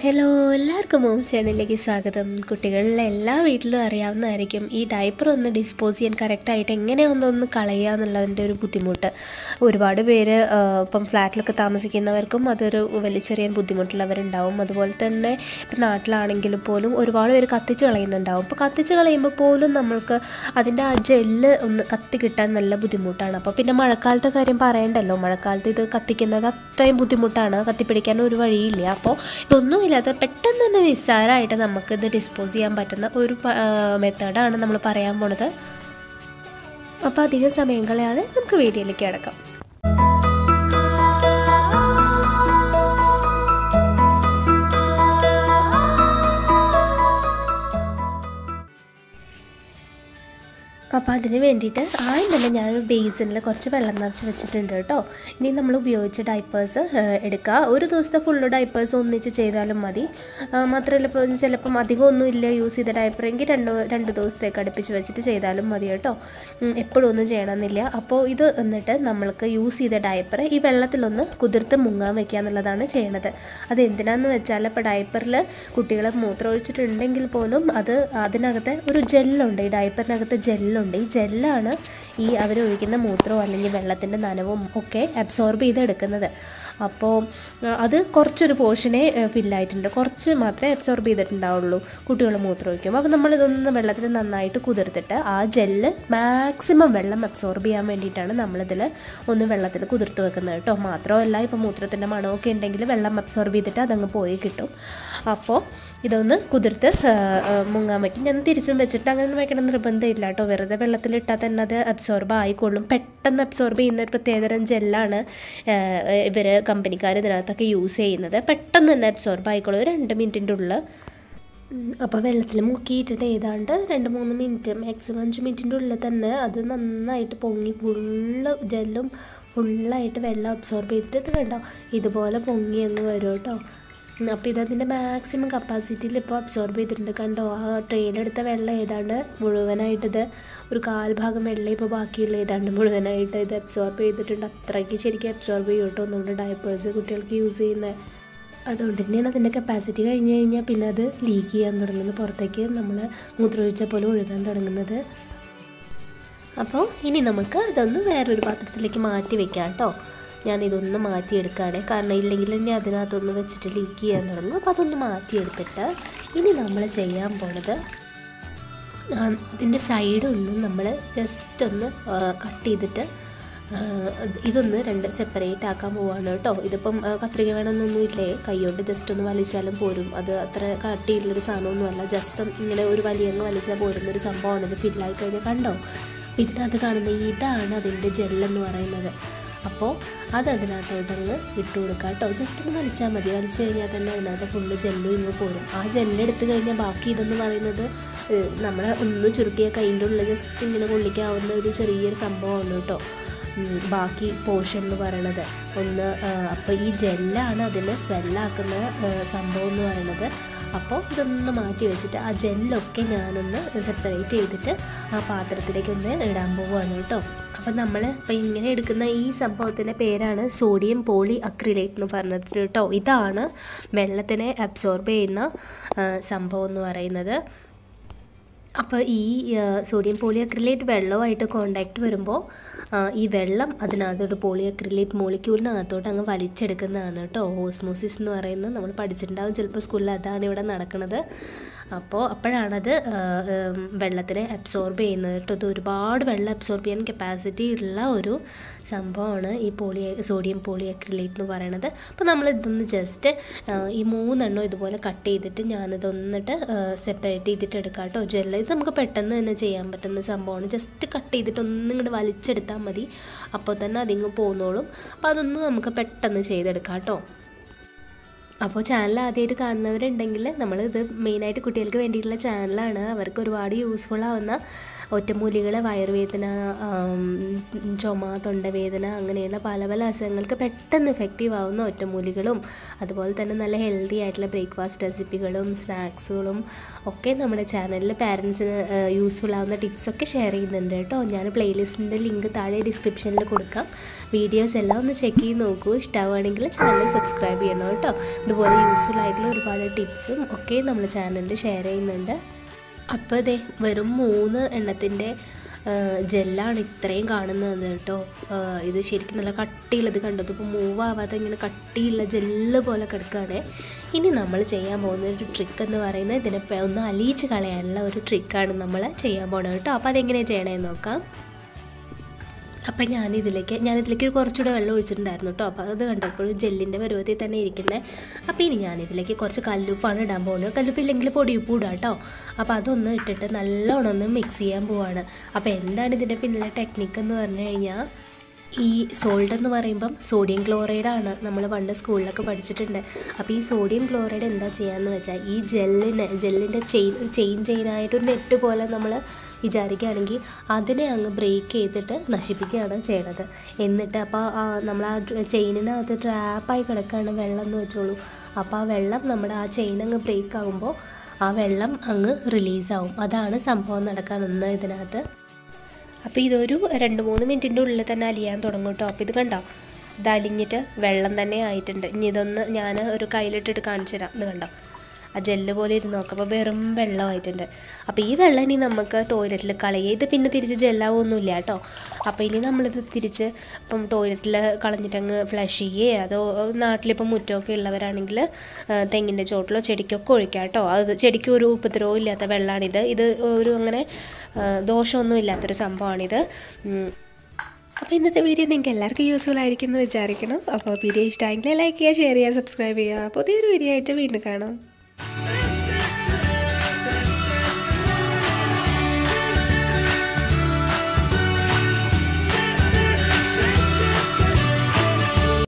Hello എല്ലാവർക്കും mom ചാനലിലേക്ക് സ്വാഗതം കുട്ടികളിലെ എല്ലാ വീട്ടിലും അറിയാവുന്നതായിരിക്കും ഈ ഡയപ്പർ ഒന്ന് ഡിസ്പോസ് ചെയ്യാൻ കറക്റ്റായിട്ട് എങ്ങനെ ഒന്നൊന്ന് കളയുക എന്നുള്ളതിൻ്റെ ഒരു ബുദ്ധിമുട്ട് ഒരുപാട് പേര് ആ, ഇപ്പം ഫ്ലാറ്റിലൊക്കെ താമസിക്കുന്നവർക്കും അതൊരു വലിച്ചെറിയാൻ ബുദ്ധിമുട്ടുള്ളവരുണ്ടാവും അതുപോലെ തന്നെ ഇപ്പം നാട്ടിലാണെങ്കിൽ പോലും ഒരുപാട് പേര് കത്തിച്ച് കളയുന്നുണ്ടാവും അപ്പോൾ കത്തിച്ച് കളയുമ്പോൾ പോലും നമ്മൾക്ക് അതിൻ്റെ ആ ജെല്ല് ഒന്ന് കത്തി കിട്ടാൻ നല്ല ബുദ്ധിമുട്ടാണ് അപ്പോൾ പിന്നെ മഴക്കാലത്തെ കാര്യം പറയണ്ടല്ലോ മഴക്കാലത്ത് ഇത് കത്തിക്കുന്നത് അത്രയും ബുദ്ധിമുട്ടാണ് കത്തിപ്പിടിക്കാൻ ഒരു വഴിയില്ല അപ്പോൾ ഇതൊന്നുമില്ലാതെ പെട്ടെന്ന് തന്നെ നിസ്സാരമായിട്ട് നമുക്കിത് ഡിസ്പോസ് ചെയ്യാൻ പറ്റുന്ന ഒരു മെത്തേഡാണ് നമ്മൾ പറയാൻ പോണത് അപ്പോൾ അധികം സമയം കളയാതെ നമുക്ക് വീഡിയോയിലേക്ക് കിടക്കാം അപ്പോൾ അതിന് വേണ്ടിയിട്ട് ആദ്യം തന്നെ ഞാനൊരു ബേസിനിൽ കുറച്ച് വെള്ളം നിറച്ച് വെച്ചിട്ടുണ്ട് കേട്ടോ ഇനി നമ്മൾ ഉപയോഗിച്ച ഡൈപ്പേഴ്സ് എടുക്കുക ഒരു ദിവസത്തെ ഫുള്ള് ഡൈപ്പേഴ്സ് ഒന്നിച്ച് ചെയ്താലും മതി ആ, മാത്രമല്ല ഇപ്പോൾ ചിലപ്പം അധികം ഒന്നും ഇല്ല യൂസ് ചെയ്ത ഡൈപ്പർ എങ്കിൽ രണ്ട് രണ്ട് ദിവസത്തേക്ക് അടുപ്പിച്ച് വെച്ചിട്ട് ചെയ്താലും മതി കേട്ടോ ഉം, എപ്പോഴും ഒന്നും ചെയ്യണമെന്നില്ല അപ്പോൾ ഇത് എന്നിട്ട് നമ്മൾക്ക് യൂസ് ചെയ്ത ഡൈപ്പർ ഈ വെള്ളത്തിലൊന്ന് കുതിർത്ത് മുങ്ങാൻ വെക്കുക എന്നുള്ളതാണ് ചെയ്യണത് അത് എന്തിനാന്ന് വെച്ചാൽ ഇപ്പോൾ ഡൈപ്പറിൽ കുട്ടികൾ മൂത്രം ഒഴിച്ചിട്ടുണ്ടെങ്കിൽ പോലും അത് അതിനകത്ത് ഒരു ജെല്ലുണ്ട് ഈ ഡൈപ്പറിനകത്ത് ജെല്ലുണ്ട് ഈ ജെല്ലാണ് ഈ അവർ ഒഴിക്കുന്ന മൂത്രവും അല്ലെങ്കിൽ വെള്ളത്തിൻ്റെ നനവും ഒക്കെ അബ്സോർബ് ചെയ്തെടുക്കുന്നത് അപ്പോൾ ആ, അത് കുറച്ചൊരു പോർഷനെ ഫില്ലായിട്ടുണ്ട് കുറച്ച് മാത്രമേ അബ്സോർബ് ചെയ്തിട്ടുണ്ടാവുള്ളൂ കുട്ടികൾ മൂത്രം ഒഴിക്കുമ്പോൾ അപ്പോൾ നമ്മളിതൊന്ന് വെള്ളത്തിൽ നന്നായിട്ട് കുതിർത്തിട്ട് ആ ജെല്ല് മാക്സിമം വെള്ളം അബ്സോർബ് ചെയ്യാൻ വേണ്ടിയിട്ടാണ് നമ്മളിതിൽ ഒന്ന് വെള്ളത്തിൽ കുതിർത്ത് വെക്കുന്നത് കേട്ടോ മാത്രമല്ല ഇപ്പോൾ മൂത്രത്തിൻ്റെ മണമൊക്കെ ഉണ്ടെങ്കിൽ വെള്ളം അബ്സോർബ് ചെയ്തിട്ട് അതങ്ങ് പോയി കിട്ടും അപ്പോൾ ഇതൊന്ന് കുതിർത്ത് ആ, ആ, മുങ്ങാൻ വയ്ക്കും ഞാൻ തിരിച്ചും വെച്ചിട്ട് അങ്ങനെ വെക്കണം നിർബന്ധമില്ല കേട്ടോ വെറുതെ വെള്ളത്തിലിട്ടാൽ തന്നെ അത് അബ്സോർബ് ആയിക്കൊള്ളും പെട്ടെന്ന് അബ്സോർബ് ചെയ്യുന്ന ഒരു പ്രത്യേകതരം ജെല്ലാണ് ഇവർ കമ്പനിക്കാർ ഇതിനകത്തൊക്കെ യൂസ് ചെയ്യുന്നത് പെട്ടെന്ന് തന്നെ അബ്സോർബ് ആയിക്കോളും ഒരു രണ്ട് മിനിറ്റിൻ്റെ ഉള്ളിൽ അപ്പോൾ വെള്ളത്തിൽ മുക്കിയിട്ടിട്ട് ഏതാണ്ട് രണ്ട് മൂന്ന് മിനിറ്റ് മാക്സിമം അഞ്ച് മിനിറ്റിൻ്റെ ഉള്ളിൽ തന്നെ അത് നന്നായിട്ട് പൊങ്ങി ഫുള്ള് ജെല്ലും ഫുള്ളായിട്ട് വെള്ളം അബ്സോർബ് ചെയ്തിട്ട് ഇത് കണ്ടോ ഇതുപോലെ പൊങ്ങി അങ്ങ് വരും കേട്ടോ അപ്പോൾ ഇതതിൻ്റെ മാക്സിമം കപ്പാസിറ്റിയിൽ ഇപ്പോൾ അബ്സോർബ് ചെയ്തിട്ടുണ്ട് കണ്ടോ ആ ട്രെയിലെടുത്ത വെള്ളം ഏതാണ്ട് മുഴുവനായിട്ടിത് ഒരു കാൽഭാഗം വെള്ളം ഇപ്പോൾ ബാക്കിയുള്ള ഏതാണ്ട് മുഴുവനായിട്ട് ഇത് അബ്സോർബ് ചെയ്തിട്ടുണ്ട് അത്രയ്ക്ക് ശരിക്കും അബ്സോർബ് ചെയ്യും കേട്ടോ നമ്മുടെ ഡയപ്പേഴ്സ് കുട്ടികൾക്ക് യൂസ് ചെയ്യുന്നത് അതുകൊണ്ട് തന്നെയാണ് അതിൻ്റെ കപ്പാസിറ്റി കഴിഞ്ഞ് കഴിഞ്ഞാൽ പിന്നെ അത് ലീക്ക് ചെയ്യാൻ തുടങ്ങുന്നത് പുറത്തേക്ക് നമ്മൾ മൂത്രമൊഴിച്ച പോലെ ഒഴുകാൻ തുടങ്ങുന്നത് അപ്പോൾ ഇനി നമുക്ക് അതൊന്ന് വേറൊരു പാത്രത്തിലേക്ക് മാറ്റി വെക്കാം കേട്ടോ ഞാനിതൊന്ന് മാറ്റിയെടുക്കുകയാണ് കാരണം ഇല്ലെങ്കിൽ ഇനി അതിനകത്തൊന്ന് വെച്ചിട്ട് ലീക്ക് ചെയ്യാൻ തുടങ്ങും അപ്പോൾ അതൊന്ന് മാറ്റിയെടുത്തിട്ട് ഇനി നമ്മൾ ചെയ്യാൻ പോണത് ആ, ഇതിൻ്റെ സൈഡൊന്ന് നമ്മൾ ജസ്റ്റ് ഒന്ന് കട്ട് ചെയ്തിട്ട് ആ, ഇതൊന്ന് രണ്ട് സെപ്പറേറ്റ് ആക്കാൻ പോവാണ് കേട്ടോ ഇതിപ്പം ആ, കത്രിക വേണമെന്നൊന്നും ഇല്ലേ കൈകൊണ്ട് ജസ്റ്റ് ഒന്ന് വലിച്ചാലും പോരും അത് അത്ര കട്ടിയുള്ളൊരു സാധനമൊന്നുമല്ല ജസ്റ്റ് ഇങ്ങനെ ഒരു വലിയങ്ങ് വലിച്ചാൽ പോരുന്നൊരു സംഭവമാണ് ഇത് ഫില്ലായി കഴിഞ്ഞാൽ കണ്ടോ അപ്പോൾ ഇതിനകത്ത് കാണുന്ന ഇതാണ് അതിൻ്റെ ജെല്ലെന്ന് പറയുന്നത് അപ്പോൾ അത് അതിനകത്തോട്ടങ്ങ് ഇട്ട് കൊടുക്കുക കേട്ടോ ജസ്റ്റ് ഒന്ന് വലിച്ചാൽ മതി വലിച്ചു കഴിഞ്ഞാൽ തന്നെ അതിനകത്ത് ഫുള്ള് ജെല്ലും ഇങ്ങ് പോരും ആ ജെല്ലെടുത്ത് കഴിഞ്ഞാൽ ബാക്കി ഇതെന്ന് പറയുന്നത് നമ്മൾ ഒന്ന് ചുരുട്ടിയ കൈൻ്റെ ഉള്ളിൽ ജസ്റ്റ് ഇങ്ങനെ കൊള്ളിക്കാവുന്ന ഒരു ചെറിയൊരു സംഭവമാണ് കേട്ടോ ഉം, ബാക്കി പോർഷൻ എന്ന് പറയണത് ഒന്ന് അപ്പോൾ ഈ ജെല്ലാണ് അതിനെ സ്വെല്ലാക്കുന്ന സംഭവം എന്ന് പറയണത് അപ്പോൾ ഇതൊന്ന് മാറ്റി വെച്ചിട്ട് ആ ജെല്ലൊക്കെ ഞാനൊന്ന് സെപ്പറേറ്റ് ചെയ്തിട്ട് ആ പാത്രത്തിലേക്ക് ഒന്ന് ഇടാൻ പോവുകയാണ് കേട്ടോ അപ്പം നമ്മൾ ഇപ്പം ഇങ്ങനെ എടുക്കുന്ന ഈ സംഭവത്തിൻ്റെ പേരാണ് സോഡിയം പോളി അക്രിലേറ്റ് എന്ന് പറഞ്ഞത് കേട്ടോ ഇതാണ് വെള്ളത്തിനെ അബ്സോർബ് ചെയ്യുന്ന ആ, സംഭവം എന്ന് പറയുന്നത് അപ്പോൾ ഈ ആ, സോഡിയം പോളി അക്രിലേറ്റ് വെള്ളവുമായിട്ട് കോണ്ടാക്ട് വരുമ്പോൾ ആ, ഈ വെള്ളം അതിനകത്തോട്ട് പോളി അക്രിലേറ്റ് മോളിക്യൂളിനകത്തോട്ട് അങ്ങ് വലിച്ചെടുക്കുന്നതാണ് കേട്ടോ ഓസ്മോസിസ് എന്ന് പറയുന്നത് നമ്മൾ പഠിച്ചിട്ടുണ്ടാവും ചിലപ്പോൾ സ്കൂളിൽ അതാണ് ഇവിടെ നടക്കുന്നത് അപ്പോൾ അപ്പോഴാണത് ആ, ഉം, വെള്ളത്തിനെ അബ്സോർബ് ചെയ്യുന്നത് കേട്ടോ ഇത് ഒരുപാട് വെള്ളം അബ്സോർബ് ചെയ്യാൻ കപ്പാസിറ്റി ഉള്ള ഒരു സംഭവമാണ് ഈ പോളി സോഡിയം പോളി അക്രിലേറ്റ് എന്ന് പറയുന്നത് അപ്പോൾ നമ്മൾ ഇതൊന്ന് ജസ്റ്റ് ഈ മൂന്നെണ്ണം ഇതുപോലെ കട്ട് ചെയ്തിട്ട് ഞാനിതൊന്നിട്ട് സെപ്പറേറ്റ് ചെയ്തിട്ട് എടുക്കാം കേട്ടോ ജെല്ല് ഇത് നമുക്ക് പെട്ടെന്ന് തന്നെ ചെയ്യാൻ പറ്റുന്ന സംഭവമാണ് ജസ്റ്റ് കട്ട് ചെയ്തിട്ട് ഒന്നും ഇങ്ങോട്ട് വലിച്ചെടുത്താൽ മതി അപ്പോൾ തന്നെ അതിങ്ങ് പോന്നോളും അപ്പോൾ അതൊന്ന് നമുക്ക് പെട്ടെന്ന് ചെയ്തെടുക്കാം കേട്ടോ അപ്പോൾ ചാനൽ ആദ്യമായിട്ട് കാണുന്നവരുണ്ടെങ്കിൽ നമ്മൾ ഇത് മെയിനായിട്ട് കുട്ടികൾക്ക് വേണ്ടിയിട്ടുള്ള ചാനലാണ് അവർക്ക് ഒരുപാട് യൂസ്ഫുൾ ആവുന്ന ഒറ്റമൂലികൾ വയറുവേദന ആം, ചുമ തൊണ്ടവേദന അങ്ങനെയുള്ള പല പല അസുഖങ്ങൾക്ക് പെട്ടെന്ന് എഫക്റ്റീവ് ആവുന്ന ഒറ്റമൂലികളും അതുപോലെ തന്നെ നല്ല ഹെൽത്തി ആയിട്ടുള്ള ബ്രേക്ക്ഫാസ്റ്റ് റെസിപ്പികളും സ്നാക്സുകളും ഒക്കെ നമ്മുടെ ചാനലിൽ പാരൻസിന് യൂസ്ഫുൾ ആവുന്ന ടിപ്സൊക്കെ ഷെയർ ചെയ്യുന്നുണ്ട് കേട്ടോ ഞാൻ പ്ലേലിസ്റ്റിൻ്റെ ലിങ്ക് താഴെ ഡിസ്ക്രിപ്ഷനിൽ കൊടുക്കാം വീഡിയോസ് എല്ലാം ഒന്ന് ചെക്ക് ചെയ്ത് നോക്കൂ ഇഷ്ടമാവുകയാണെങ്കിൽ ചാനൽ സബ്സ്ക്രൈബ് ചെയ്യണം കേട്ടോ ഇതുപോലെ യൂസ്ഫുൾ ആയിട്ടുള്ള ഒരുപാട് ടിപ്സും ഒക്കെ നമ്മൾ ചാനലിൽ ഷെയർ ചെയ്യുന്നുണ്ട് അപ്പോൾ അതെ വെറും മൂന്ന് എണ്ണത്തിൻ്റെ ജെല്ലാണ് ഇത്രയും കാണുന്നത് കേട്ടോ ആ, ഇത് ശരിക്കും നല്ല കട്ടിയുള്ളത് കണ്ടത് ഇപ്പോൾ മൂവ് ആവാതെ ഇങ്ങനെ കട്ടിയുള്ള ജെല്ല് പോലെ കിടക്കുകയാണ് ഇനി നമ്മൾ ചെയ്യാൻ പോകുന്ന ഒരു ട്രിക്ക് എന്ന് പറയുന്നത് ഇതിനെ പെ- ഒന്ന് അലിയിച്ച് കളയാനുള്ള ഒരു ട്രിക്കാണ് നമ്മൾ ചെയ്യാൻ പോകുന്നത് കേട്ടോ അപ്പോൾ അതെങ്ങനെയാണ് ചെയ്യണമെന്ന് നോക്കാം അപ്പം ഞാനിതിലേക്ക് ഞാനിതിലേക്ക് ഒരു കുറച്ചുകൂടെ വെള്ളം ഒഴിച്ചിട്ടുണ്ടായിരുന്നു കേട്ടോ അപ്പോൾ അത് കണ്ടപ്പോഴും ജെല്ലിൻ്റെ പരുവത്തിൽ തന്നെ ഇരിക്കുന്നത് അപ്പോൾ ഇനി ഞാനിതിലേക്ക് കുറച്ച് കല്ലുപ്പാണ് ഇടാൻ പോകുന്നത് കല്ലുപ്പ് ഇല്ലെങ്കിൽ പൊടിയുപ്പ് ഇടാം കേട്ടോ അപ്പോൾ അതൊന്ന് ഇട്ടിട്ട് നല്ലോണം ഒന്ന് മിക്സ് ചെയ്യാൻ പോവാണ് അപ്പോൾ എന്താണ് ഇതിൻ്റെ പിന്നിലെ ടെക്നിക്ക് എന്ന് പറഞ്ഞു കഴിഞ്ഞാൽ ഈ സോൾട്ട് എന്ന് പറയുമ്പം സോഡിയം ക്ലോറൈഡാണ് നമ്മൾ പണ്ട് സ്കൂളിലൊക്കെ പഠിച്ചിട്ടുണ്ട് അപ്പോൾ ഈ സോഡിയം ക്ലോറൈഡ് എന്താ ചെയ്യാന്ന് വെച്ചാൽ ഈ ജെല്ലിനെ ജെല്ലിൻ്റെ ചെയിൻ ഒരു ചെയിൻ ചെയിനായിട്ട് ഒരു നെറ്റ് പോലെ നമ്മൾ വിചാരിക്കുകയാണെങ്കിൽ അതിനെ അങ്ങ് ബ്രേക്ക് ചെയ്തിട്ട് നശിപ്പിക്കുകയാണ് ചെയ്യണത് എന്നിട്ട് അപ്പോൾ നമ്മൾ ആ ചെയിനിനകത്ത് ട്രാപ്പായി കിടക്കുകയാണ് വെള്ളം എന്ന് വെച്ചോളൂ അപ്പോൾ ആ വെള്ളം നമ്മുടെ ആ ചെയിൻ അങ്ങ് ബ്രേക്ക് ആകുമ്പോൾ ആ വെള്ളം അങ്ങ് റിലീസാവും അതാണ് സംഭവം നടക്കാൻ നിന്ന് ഇതിനകത്ത് അപ്പോൾ ഇതൊരു രണ്ട് മൂന്ന് മിനിറ്റിൻ്റെ ഉള്ളിൽ തന്നെ അലിയാൻ തുടങ്ങും കേട്ടോ അപ്പോൾ ഇത് കണ്ടോ ഇത് അലിഞ്ഞിട്ട് വെള്ളം തന്നെ ആയിട്ടുണ്ട് ഇനി ഇതൊന്ന് ഞാൻ ഒരു കയ്യിലിട്ടിട്ട് കാണിച്ചു തരാം ഇത് കണ്ടോ ആ ജെല്ല് പോലെ ഇരുന്ന് നോക്കാം അപ്പോൾ വെറും വെള്ളമായിട്ടുണ്ട് അപ്പോൾ ഈ വെള്ളം ഇനി നമുക്ക് ടോയ്ലറ്റിൽ കളയുക ഇത് പിന്നെ തിരിച്ച് ജെല്ലാവൊന്നുമില്ല കേട്ടോ അപ്പോൾ ഇനി നമ്മളിത് തിരിച്ച് ഇപ്പം ടോയ്ലറ്റിൽ കളഞ്ഞിട്ടങ്ങ് ഫ്ലഷ് ചെയ്യുകയോ അതോ നാട്ടിലിപ്പം മുറ്റമൊക്കെ ഉള്ളവരാണെങ്കിൽ ആ, തെങ്ങിൻ്റെ ചോട്ടിലോ ചെടിക്കൊക്കെ ഒഴിക്കാം കേട്ടോ അത് ചെടിക്ക് ഒരു ഉപദ്രവവും ഇല്ലാത്ത വെള്ളമാണിത് ഇത് ഒരു അങ്ങനെ ആ, ദോഷമൊന്നും ഇല്ലാത്തൊരു സംഭവമാണിത് ഉം. അപ്പോൾ ഇന്നത്തെ വീഡിയോ നിങ്ങൾക്ക് എല്ലാവർക്കും യൂസ്ഫുൾ ആയിരിക്കും എന്ന് വിചാരിക്കണം അപ്പോൾ വീഡിയോ ഇഷ്ടമായെങ്കിൽ ലൈക്ക് ചെയ്യുക ഷെയർ ചെയ്യുക സബ്സ്ക്രൈബ് ചെയ്യുക പുതിയൊരു വീഡിയോ ആയിട്ട് വീണ്ടും കാണാം